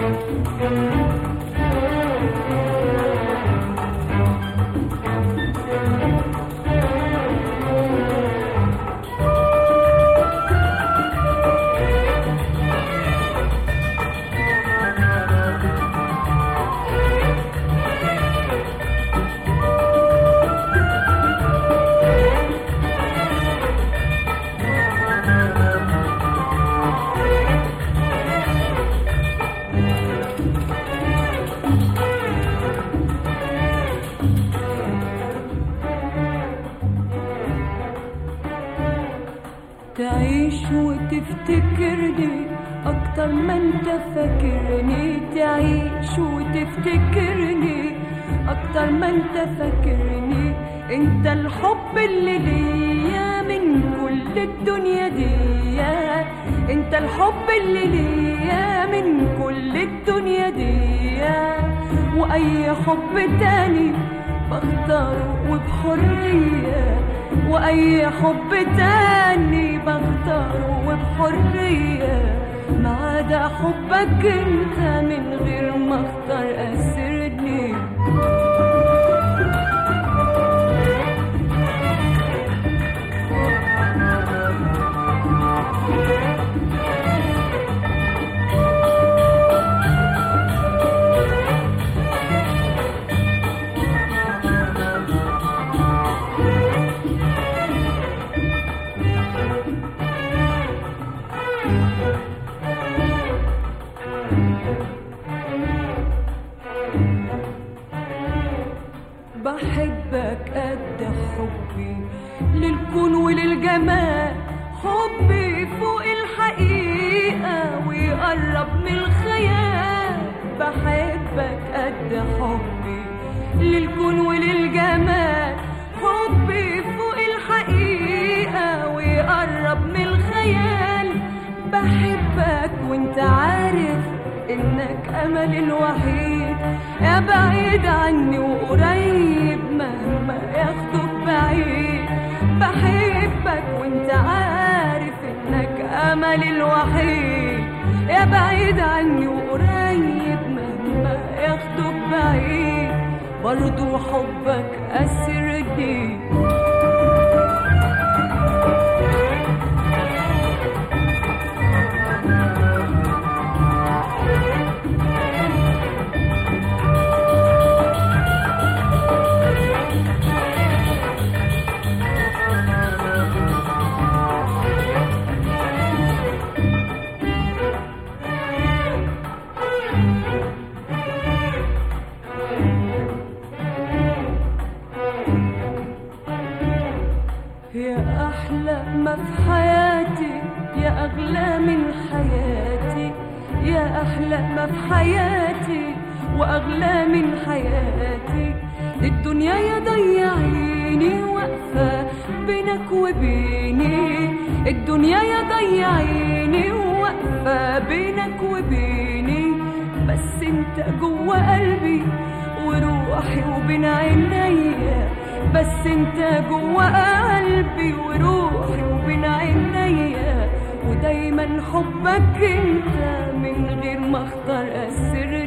تعيش وتفتكرني أكتر ما أنت فاكرني تعيش وتفتكرني أكتر ما أنت فاكرني أنت الحب اللي ليا من كل الدنيا دي أنت الحب اللي ليا من كل الدنيا دي وأي حب تاني بختاره وبحرية وأي حب تاني بختاره وبحرية ما عدا حبك انت من غير ما اختار أسرني بحبك قد حبي للكون وللجمال حبي فوق الحقيقة ويقرب من الخيال بحبك قد حبي للكون وللجمال حبي فوق الحقيقة ويقرب من الخيال بحبك وانت عارف انك امل الوحيد يا بعيد عني وقريب مهما ياخدك بعيد بحبك وانت عارف انك امل الوحيد يا بعيد عني وقريب مهما ياخدك بعيد برضو حبك اسرني يا أحلى ما في حياتي يا أغلى من حياتي يا أحلى ما في حياتي وأغلى من حياتي الدنيا يا ضيعيني واقفة بينك وبيني الدنيا يا ضيعيني واقفة بينك وبيني بس انت جوا قلبي وروحي وبين عينيا بس انت جوا قلبي وروحي وبين عينيا ودايما حبك انت من غير ما اختار اسر